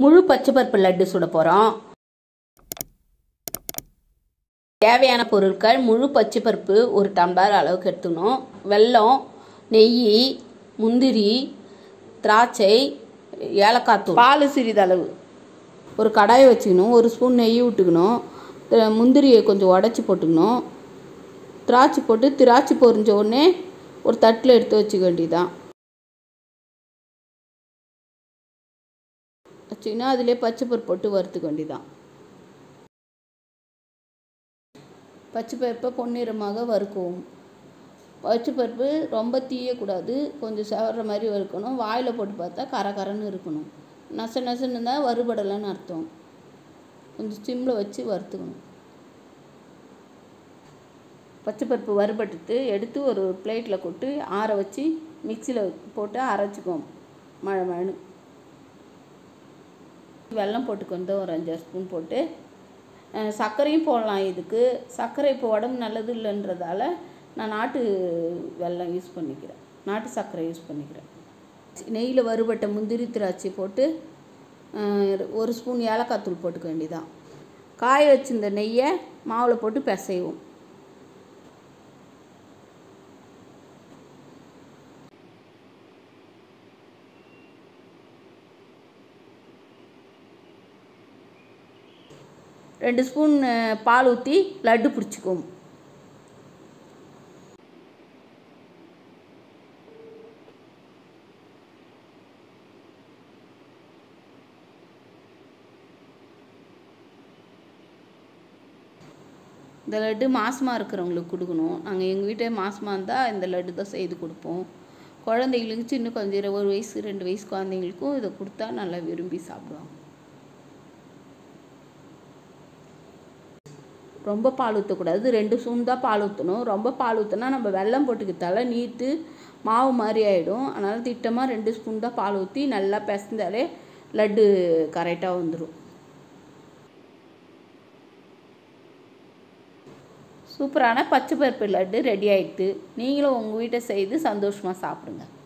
முழு பச்சை பருப்பு லட்டு சுட போகிறோம் தேவையான பொருட்கள் முழு பச்சை பருப்பு ஒரு டம்ளர் அளவுக்கு எடுத்துக்கணும் வெல்லம் நெய் முந்திரி திராட்சை ஏலக்காய் தூள் பால் சிறிதளவு ஒரு கடாயை வச்சுக்கணும் ஒரு ஸ்பூன் நெய் விட்டுக்கணும் அஹ் முந்திரியை கொஞ்சம் உடச்சி போட்டுக்கணும் திராட்சை போட்டு திராட்சை பொரிஞ்ச உடனே ஒரு தட்டில் எடுத்து வச்சுக்க வேண்டியதான் வச்சிங்கன்னா அதிலே பச்சை பருப்பு போட்டு வறுத்துக்க வேண்டியதான் பச்சை பருப்பை பொன்னிறமாக வறுக்கவும் பச்சை பருப்பு ரொம்ப தீயக்கூடாது கொஞ்சம் செவற மாதிரி வறுக்கணும் வாயில் போட்டு பார்த்தா கர கரன்னு இருக்கணும் நச நசன்னு இருந்தால் வறுபடலைன்னு அர்த்தம் கொஞ்சம் சிம்மில் வச்சு வறுத்துக்கணும் பச்சை பருப்பு வறுபட்டுட்டு எடுத்து ஒரு பிளேட்டில் கொட்டு ஆற வச்சு மிக்சியில் போட்டு அரைச்சிக்குவோம் மழை மழைன்னு வெல்லம் போட்டுக்கொண்டு ஒரு அஞ்சாறு ஸ்பூன் போட்டு அஹ், சர்க்கரையும் போடலாம் இதுக்கு சர்க்கரை இப்போ உடம்பு நல்லது இல்லைன்றதால நான் நாட்டு வெல்லம் யூஸ் பண்ணிக்கிறேன் நாட்டு சர்க்கரை யூஸ் பண்ணிக்கிறேன் நெய்யில் வறுபட்ட முந்திரி திராட்சை போட்டு அஹ், ஒரு ஸ்பூன் ஏலக்காய் தூள் போட்டுக்க வேண்டியதான் காய வச்சிருந்த நெய்யை மாவில் போட்டு பிசைவோம் ரெண்டு ஸ்பூன் அஹ், பால் ஊற்றி லட்டு பிடிச்சிக்குவோம் இந்த லட்டு மாசமாக இருக்கிறவங்களுக்கு கொடுக்கணும் நாங்கள் எங்கள் வீட்டே மாசமாக இருந்தால் இந்த லட்டு தான் செய்து கொடுப்போம் குழந்தைங்களுக்கு சின்ன கொஞ்சம் ஒரு வயசு ரெண்டு வயசு குழந்தைங்களுக்கும் இதை கொடுத்தா நல்லா விரும்பி சாப்பிடுவாங்க ரொம்ப பால் ஊற்றக்கூடாது ரெண்டு ஸ்பூன் தான் பால் ஊற்றணும் ரொம்ப பால் ஊற்றினா நம்ம வெல்லம் போட்டுக்கிறதால நீட்டு மாவு மாதிரி ஆகிடும் அதனால் திட்டமாக ரெண்டு ஸ்பூன் தான் பால் ஊற்றி நல்லா பிசைஞ்சாலே லட்டு கரெக்டாக வந்துடும் சூப்பரான பச்சை பருப்பு லட்டு ரெடி ஆயிடுது நீங்களும் உங்கள் வீட்டை செய்து சந்தோஷமாக சாப்பிடுங்க